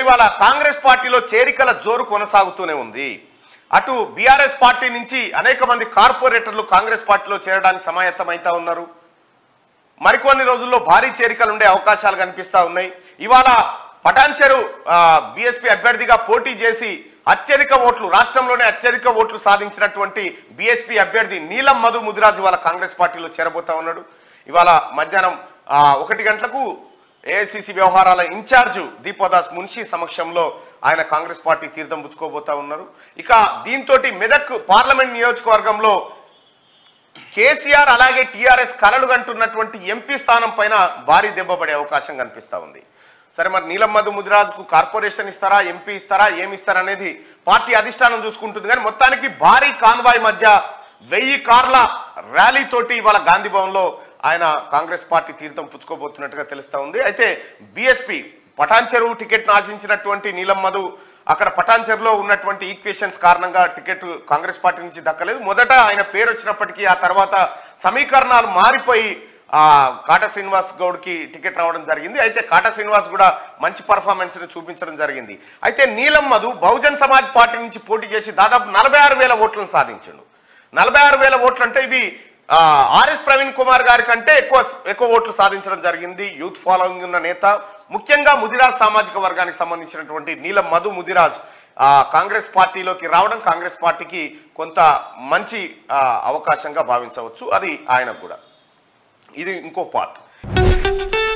ఇవాళ కాంగ్రెస్ పార్టీలో చేరికల జోరు కొనసాగుతూనే ఉంది అటు బీఆర్ఎస్ పార్టీ నుంచి అనేక మంది కార్పొరేటర్లు కాంగ్రెస్ పార్టీలో చేరడానికి సమాయత్తమైతా ఉన్నారు మరికొన్ని రోజుల్లో భారీ చేరికలు ఉండే అవకాశాలు కనిపిస్తా ఉన్నాయి ఇవాళ పటాన్చెరు బీఎస్పీ అభ్యర్థిగా పోటీ చేసి అత్యధిక ఓట్లు రాష్ట్రంలోనే అత్యధిక ఓట్లు సాధించినటువంటి బీఎస్పీ అభ్యర్థి నీలం మధు ముదిరాజు ఇవాళ కాంగ్రెస్ పార్టీలో చేరబోతా ఉన్నాడు ఇవాళ మధ్యాహ్నం ఆ, ఒకటి గంటలకు ఏఐసిసి వ్యవహారాల ఇన్ఛార్జు దీపోదాస్ మున్షి సమక్షంలో ఆయన కాంగ్రెస్ పార్టీ తీర్థం పుచ్చుకోబోతా ఉన్నారు ఇక దీంతో మెదక్ పార్లమెంట్ నియోజకవర్గంలో కేసీఆర్ అలాగే టీఆర్ఎస్ కలలు కంటున్నటువంటి ఎంపీ స్థానం పైన భారీ దెబ్బ పడే అవకాశం కనిపిస్తా ఉంది సరే మరి నీలం మధు ముదిరాజుకు కార్పొరేషన్ ఇస్తారా ఎంపీ ఇస్తారా ఏమి ఇస్తారా అనేది పార్టీ అధిష్టానం చూసుకుంటుంది కానీ మొత్తానికి భారీ కాన్వాయ్ మధ్య వెయ్యి కార్ల ర్యాలీ తోటి ఇవాళ గాంధీ భవన్లో ఆయన కాంగ్రెస్ పార్టీ తీర్థం పుచ్చుకోబోతున్నట్టుగా తెలుస్తా ఉంది అయితే బీఎస్పీ పటాన్ చెరువు టికెట్ను ఆశించినటువంటి నీలం మధు అక్కడ పటాన్చెర్లో ఉన్నటువంటి ఈక్వేషన్స్ కారణంగా టికెట్ కాంగ్రెస్ పార్టీ నుంచి దక్కలేదు మొదట ఆయన పేరు వచ్చినప్పటికీ ఆ తర్వాత సమీకరణాలు మారిపోయి ఆ కాటా శ్రీనివాస్ గౌడ్కి టికెట్ రావడం జరిగింది అయితే కాటా శ్రీనివాస్ కూడా మంచి పర్ఫార్మెన్స్ ని చూపించడం జరిగింది అయితే నీలం మధు బహుజన్ సమాజ్ పార్టీ నుంచి పోటీ చేసి దాదాపు నలభై ఆరు వేల ఓట్లను సాధించిండు నలభై ఆరు వేల ఓట్లు అంటే ఇవి ఆ, ఆర్ఎస్ ప్రవీణ్ కుమార్ గారి కంటే ఎక్కువ ఎక్కువ ఓట్లు సాధించడం జరిగింది యూత్ ఫాలోయింగ్ ఉన్న నేత ముఖ్యంగా ముదిరాజ్ సామాజిక వర్గానికి సంబంధించినటువంటి నీలం మధు ముదిరాజ్ ఆ, కాంగ్రెస్ పార్టీలోకి రావడం కాంగ్రెస్ పార్టీకి కొంత మంచి ఆ, అవకాశంగా భావించవచ్చు అది ఆయనకు కూడా ఇది ఇంకో పార్ట్